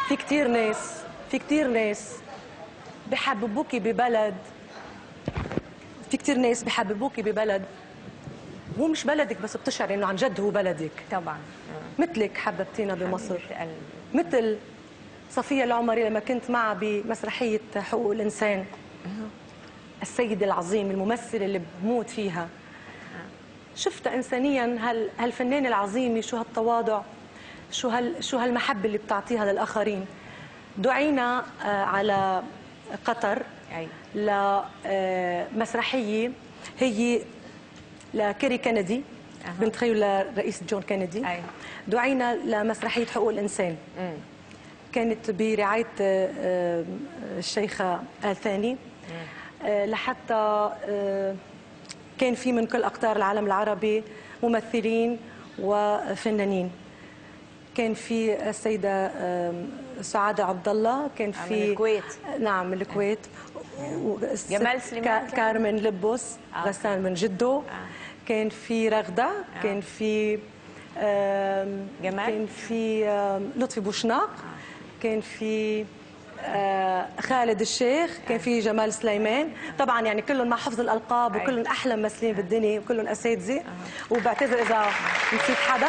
في كتير ناس في كتير ناس بحببوكي ببلد في كتير ناس بحببوكي ببلد هو مش بلدك بس بتشعري انه عن جد هو بلدك طبعا مثلك حببتينا بمصر حبيبة قلبي. مثل صفية العمري لما كنت معها بمسرحية حقوق الإنسان السيدة العظيم الممثلة اللي بموت فيها شفتها إنسانيا هال هالفنانة العظيمة شو هالتواضع شو هال شو هالمحبة اللي بتعطيها للآخرين دعينا آه، على قطر أيوة. لمسرحية هي لكيري كندي أها. بنت خيو لرئيس جون كندي أيوة. دعينا لمسرحية حقوق الإنسان مم. كانت برعاية آه، آه، الشيخة آل ثاني آه، لحتى آه، كان في من كل أقطار العالم العربي ممثلين وفنانين كان في السيدة آه، سعادة عبد الله كان آه، من في الكويت. نعم من الكويت والست جمال سليمان كا- كان؟ كارمن لبوس آه. غسان من جدو كان في رغدة كان في آم، جمال؟ كان في آم، لطفي بوشناق كان في آه، خالد الشيخ كان في جمال سليمان طبعا يعني كلهم مع حفظ الالقاب أيوة. وكلهم احلى ممثلين بالدنيا وكلهم اساتذه وبعتذر اذا نسيت حدا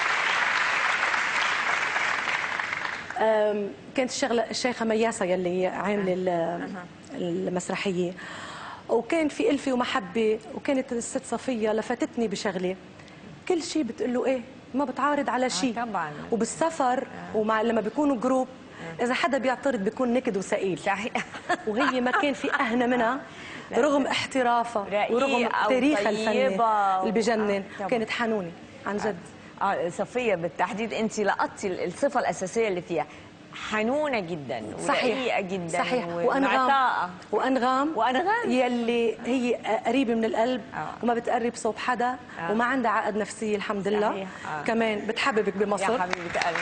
آم، كانت الشغله الشيخه مياسه يلي عامله ال- المسرحيه وكان في ألفة ومحبة وكانت الست صفية لفتتني بشغلة كل شيء بتقول له إيه ما بتعارض على شيء طبعاً. وبالسفر ومع لما بيكونوا جروب إذا حدا بيعترض بيكون نكد وثقيل صحيح وهي ما كان في أهنى منها رغم احترافها ورغم رقيقة تاريخها وطيبة الفني و- اللي بجنن آه، طبعاً. كانت حنونة عن جد اه صفيه بالتحديد انت لقطتي الصفه الاساسيه اللي فيها حنونه جدا صحيح ورقيقه جدا صحيح ومعطاءة. وانغام وانغام وأنغام. يلي هي قريبه من القلب آه. وما بتقرب صوب حدا آه. وما عندها عقد نفسيه الحمد لله صحيح. آه. كمان بتحببك بمصر يا حبيبه قلبي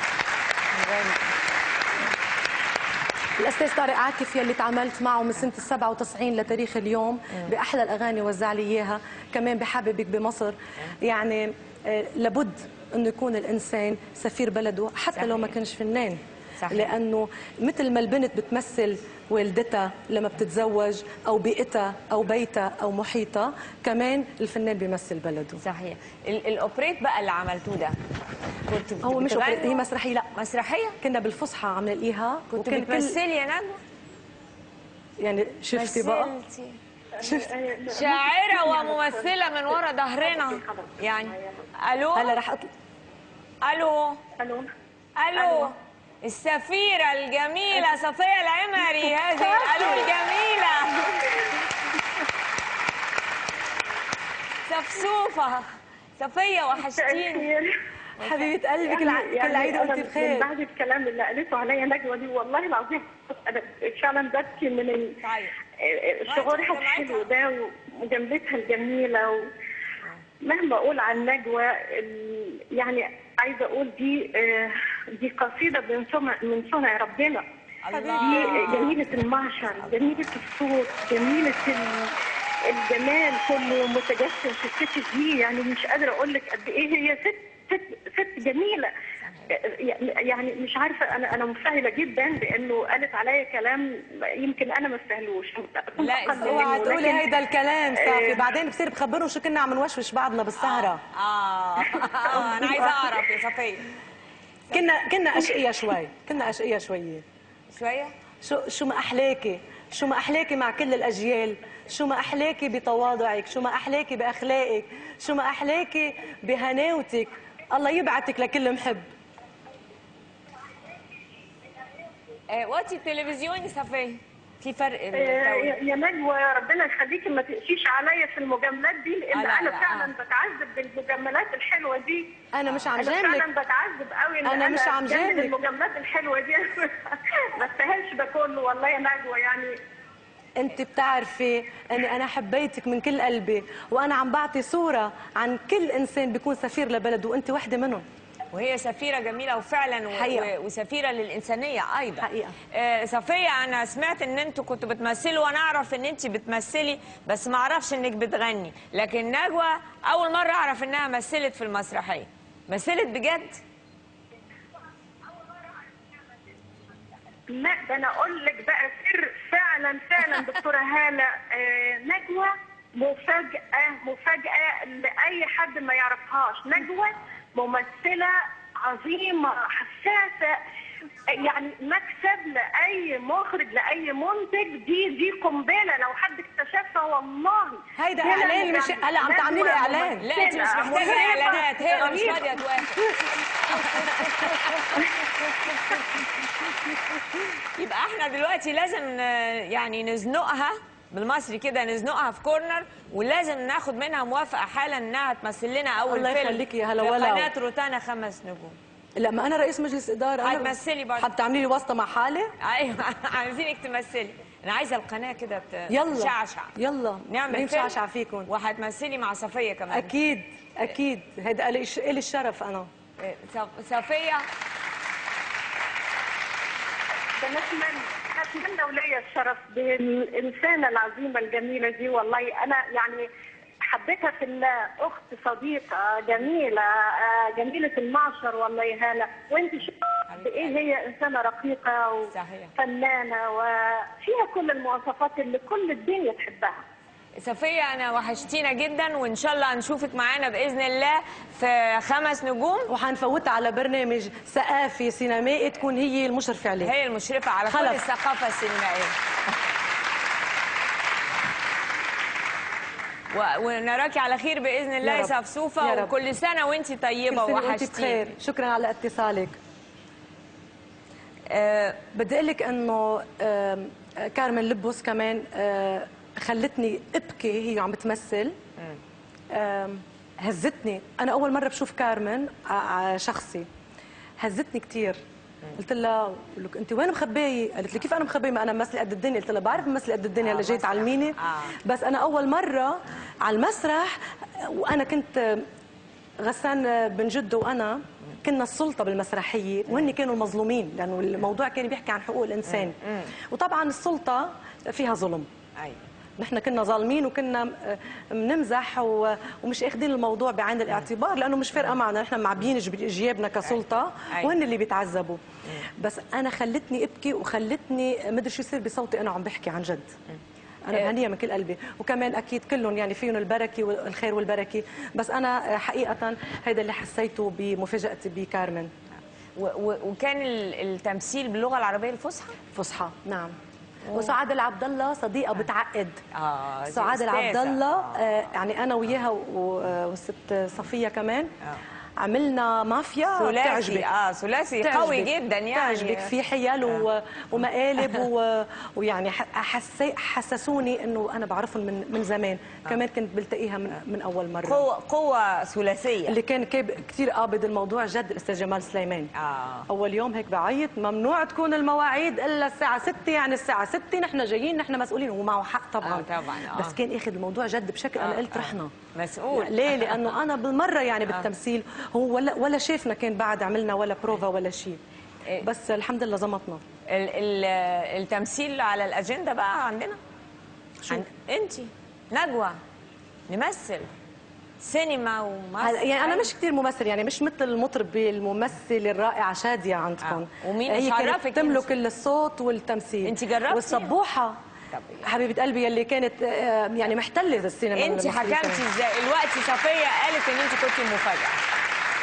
الاستاذ طارق عاكف يلي تعاملت معه من سنه ال 97 لتاريخ اليوم باحلى الاغاني وزع لي اياها كمان بحببك بمصر يعني آه، لابد انه يكون الانسان سفير بلده حتى لو ما صحيح. كانش فنان صحيح. لانه مثل ما البنت بتمثل والدتها لما بتتزوج او بيئتها او بيتها او محيطها كمان الفنان بيمثل بلده صحيح ال- الاوبريت بقى اللي عملتوه ده كنت هو مش بتغنوا؟ أوبريت، هي مسرحيه لا مسرحيه كنا بالفصحى عم نلاقيها كنت وكان كل- بتمثلي يا نجوى يعني شفتي بقى مثلتي. شفتي شاعره وممثله من ورا ظهرنا يعني الو هلا رح اطلع الو الو الو السفيرة الجميلة صفية العمري هذه الو الجميلة سفسوفة صفية وحشتيني خير حبيبه قلبي كل ع- كل عيد وانت من بخير بعد الكلام اللي قالته عليا نجوى دي والله العظيم انا فعلا ببكي من ال- طيب. شعورها الحلو ده ومجاملتها الجميله و... مهما اقول عن نجوى ال- يعني عايزه اقول دي آه، دي قصيده من صنع من صنع ربنا دي جميله المعشر جميله الصوت جميله ال- الجمال كله متجسم في الست دي يعني مش قادره اقول لك قد ايه هي ست ست ست جميله يعني مش عارفه انا انا منفعله جدا بانه قالت عليا كلام يمكن انا ما استاهلوش أكون لا، أقل منه، اوعى تقولي لكن- هيدا الكلام صافي آه. بعدين بصير بخبرهم شو كنا عم نوشوش بعضنا بالسهره آه. آه أنا عايزة أعرف يا صفية كنا كنا اشقية شوي كنا اشقية شويه شوية شو شو ما احلاكي شو ما احلاكي مع كل الاجيال شو ما احلاكي بتواضعك شو ما احلاكي باخلاقك شو ما احلاكي بهناوتك الله يبعتك لكل محب آه، وقتي التلفزيون يا صفية في فرق آه، التوقيت. يا يا نجوى ربنا يخليكي ما تقسيش عليا في المجاملات دي لان آه، لا، انا لا، فعلا آه. بتعذب بالمجاملات الحلوه دي انا مش عم انا جاملك فعلا بتعذب قوي ان أنا مش عم أتجنب جاملك. المجاملات الحلوه دي ما استاهلش ده كله والله يا نجوى يعني انت بتعرفي اني انا حبيتك من كل قلبي وانا عم بعطي صوره عن كل انسان بيكون سفير لبلده وانت وحده منهم وهي سفيرة جميلة وفعلا و... حقيقة. و... وسفيرة للإنسانية أيضا حقيقة. آه صفية أنا سمعت إن أنتوا كنتوا بتمثلوا وأنا أعرف إن أنت بتمثلي بس ما أعرفش إنك بتغني لكن نجوى أول مرة أعرف إنها مثلت في المسرحية مثلت بجد لا ده انا اقول لك بقى سر فعلا فعلا دكتوره هاله آه، نجوى مفاجاه مفاجاه لاي حد ما يعرفهاش نجوى ممثله عظيمه حساسه يعني مكسب لاي مخرج لاي منتج دي دي قنبله لو حد اكتشفها والله هيدا هلا إعلان مش- يعني هلا عم تعملي لي نجوى إعلان. لا انت مش ممثلة محتاجه مرهفة، اعلانات هي اللي مش رهيبة. فاضيه توافق يبقى احنا دلوقتي لازم آه، يعني نزنقها بالمصري كده نزنقها في كورنر ولازم ناخد منها موافقه حالا انها تمثل لنا اول الله فيلم يخليكي يا هلا في ولا. قناه روتانا خمس نجوم لا ما انا رئيس مجلس اداره أنا- هتمثلي برضه. حتعملي لي واسطه مع حالي ايوه عايزينك تمثلي انا عايزه القناه كده ت- يلا تشعشع يلا نعمل مين فيلم شعشع فيكم وهتمثلي مع صفيه كمان اكيد اكيد هيدا لي لي الشرف انا إيه، صف- صفيه ده نتمنى نتمنى وليا الشرف بالإنسانة العظيمة الجميلة دي والله أنا يعني حبيتها في الله أخت صديقة جميلة آه، جميلة المعشر والله يا هالة وأنت شوف إيه هي إنسانة رقيقة صحيح. وفنانة وفيها كل المواصفات اللي كل الدنيا تحبها صفية أنا وحشتينا جدا وإن شاء الله هنشوفك معانا بإذن الله في خمس نجوم وحنفوتها على برنامج ثقافي سينمائي تكون هي المشرفه عليه هي المشرفة على كل خلف. الثقافة السينمائية و- ونراكي على خير بإذن الله يا يا رب. صفصوفة يا رب. وكل سنة وأنت طيبة كل سنة وأنت وحشتيني بخير شكرا على اتصالك آه، بدي اقول لك انه آم، كارمن لبوس كمان آه، خلتني ابكي هي عم بتمثل آم، هزتني انا اول مره بشوف كارمن ع- ع- شخصي هزتني كثير قلت لها لك انت وين مخبيه؟ قالت لي كيف انا مخبيه ما انا ممثله قد الدنيا قلت لها بعرف ممثله قد الدنيا اللي جاي تعلميني آه. بس انا اول مره على المسرح وانا كنت غسان بن جد وانا كنا السلطه بالمسرحيه وهن كانوا المظلومين لانه الموضوع كان بيحكي عن حقوق الانسان وطبعا السلطه فيها ظلم أيوة. نحن كنا ظالمين وكنا بنمزح و- ومش اخذين الموضوع بعين الاعتبار لانه مش فارقه معنا نحن معبيين جب- جيابنا كسلطه أي. وهن اللي بيتعذبوا بس انا خلتني ابكي وخلتني مدري شو يصير بصوتي انا عم بحكي عن جد انا إيه. مهنيه من كل قلبي وكمان اكيد كلهم يعني فيهم البركه والخير والبركه بس انا حقيقه هيدا اللي حسيته بمفاجاتي بكارمن و- و- وكان ال- التمثيل باللغة العربية الفصحى فصحى نعم وسعاد العبد الله صديقه بتعقد آه دي سعاد أستاذة. العبد الله آه. آه، يعني انا وياها و- آه، والست صفيه كمان آه. عملنا مافيا ثلاثي بتعجبك اه ثلاثي بتعجبك. قوي جدا يعني تعجبك في حيل و... ومقالب و... ويعني ح- حسي... حسسوني انه انا بعرفهم من من زمان كمان كنت بلتقيها من من اول مره قوة قوة ثلاثية اللي كان كاب كثير قابض الموضوع جد الاستاذ جمال سليمان آه. اول يوم هيك بعيط ممنوع تكون المواعيد الا الساعه 6 يعني الساعه 6 نحن جايين نحن مسؤولين ومعه حق طبعا آه، طبعاً، آه. بس كان اخذ الموضوع جد بشكل انا آه، قلت آه. رحنا مسؤول. ليه لانه انا بالمره يعني بالتمثيل هو ولا ولا شافنا كان بعد عملنا ولا بروفا ولا شيء إيه. بس الحمد لله زمطنا ال ال التمثيل على الاجنده بقى عندنا شو؟ عند... انت نجوى نمثل سينما ومسرح هلا يعني انا مش كثير ممثل يعني مش مثل المطربه الممثله الرائعه شاديه عندكم آه. ومين هي شرفك كانت انت؟ تملك الصوت والتمثيل انت جربتي؟ والسبوحه طب حبيبه قلبي يلي كانت آه، يعني محتله السينما انت المصرية حكمتي كمان. ازاي الوقت صفيه قالت ان انت كنت مفاجاه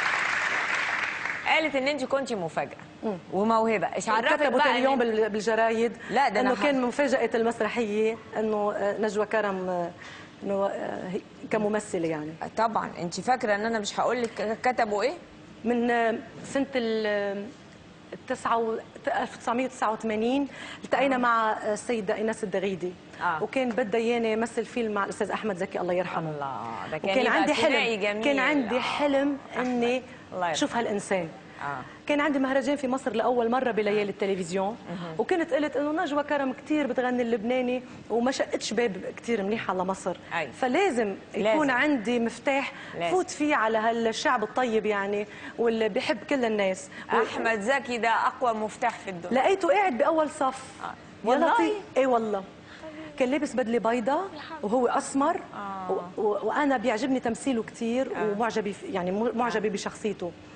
قالت ان انت كنت مفاجاه وموهبه ايش عرفك كتبوا بقى ثاني إن يوم انت- بال- بالجرايد لا، ده أنا انه ح- كان مفاجاه المسرحيه انه آه، نجوى كرم آه، انه آه، هي- كممثله يعني طبعا انت فاكره ان انا مش هقول لك كتبوا ايه من آه، سنه ال التسعة و- 1989 التقينا مع آه، السيدة إيناس الدغيدي آه. وكان بدها اياني امثل فيلم مع الاستاذ احمد زكي الله يرحمه الله ده كان وكان يبقى عندي ثنائي حلم جميل. كان عندي آه. حلم اني الله يرحمه. شوف هالانسان آه. كان عندي مهرجان في مصر لاول مره بليالي التلفزيون وكنت قلت انه نجوى كرم كثير بتغني اللبناني وما شقتش باب كثير منيح على مصر أي. فلازم لازم. يكون عندي مفتاح لازم. فوت فيه على هالشعب الطيب يعني واللي بيحب كل الناس و- احمد زكي ده اقوى مفتاح في الدنيا لقيته قاعد باول صف آه. يا والله؟ لطيف ايه والله كان لابس بدله بيضاء وهو اسمر آه. و... و... وانا بيعجبني تمثيله كثير ومعجبه في... يعني م- معجبه بشخصيته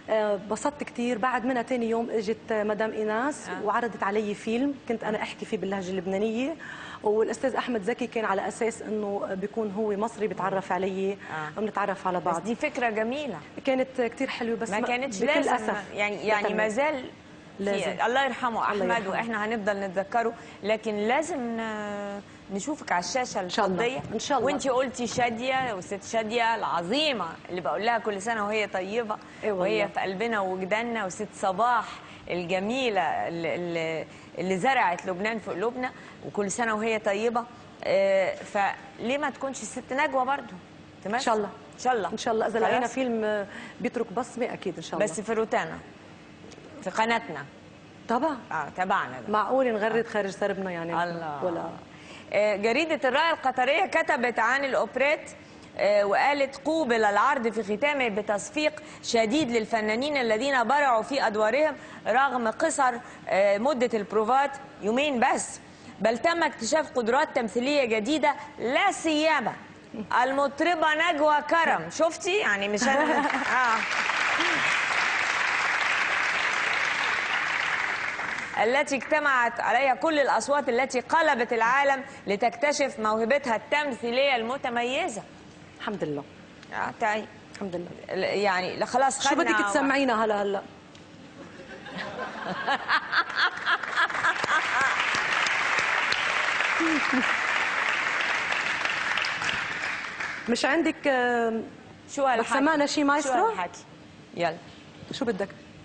آه، انبسطت كثير بعد منها تاني يوم اجت مدام ايناس آه. وعرضت علي فيلم كنت انا احكي فيه باللهجه اللبنانيه والاستاذ احمد زكي كان على اساس انه بيكون هو مصري بيتعرف علي آه. وبنتعرف على بس بعض دي فكره جميله كانت كثير حلوه بس ما كانتش بكل لازم اسف يعني يعني بتمام. ما زال لازم. في الله يرحمه الله احمد يرحمه. واحنا هنفضل نتذكره لكن لازم ن- نشوفك على الشاشه شاء الله. الفضيه إن شاء الله. وانت قلتي شاديه وست شاديه العظيمه اللي بقول لها كل سنه وهي طيبه إيه والله. وهي في قلبنا ووجداننا وست صباح الجميله اللي, اللي, اللي زرعت لبنان في قلوبنا وكل سنه وهي طيبه آه، فليه ما تكونش الست نجوى برضو تمام ان شاء الله ان شاء الله ان شاء الله اذا لقينا خلاص؟ فيلم آه، بيترك بصمه اكيد ان شاء الله بس في روتانا في قناتنا طبعا اه تبعنا ده. معقول نغرد خارج سربنا يعني الله ولا آه، جريدة الراية القطرية كتبت عن الأوبريت آه، وقالت قوبل العرض في ختامه بتصفيق شديد للفنانين الذين برعوا في أدوارهم رغم قصر آه، مدة البروفات يومين بس بل تم اكتشاف قدرات تمثيلية جديدة لا سيما المطربة نجوى كرم شفتي يعني مش أنا آه. التي اجتمعت عليها كل الأصوات التي قلبت العالم لتكتشف موهبتها التمثيلية المتميزة الحمد لله آه، تعي الحمد لله يعني لا خلاص شو خدنا بدك تسمعينا هلا هلا مش عندك آه، شو هالحكي بتسمعنا شي مايسترو؟ شو هالحكي يلا شو بدك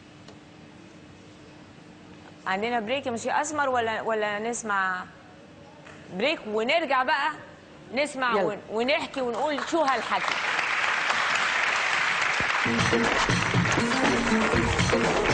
عندنا بريك مش اسمر ولا ولا نسمع بريك ونرجع بقى نسمع يلا. ون- ونحكي ونقول شو هالحكي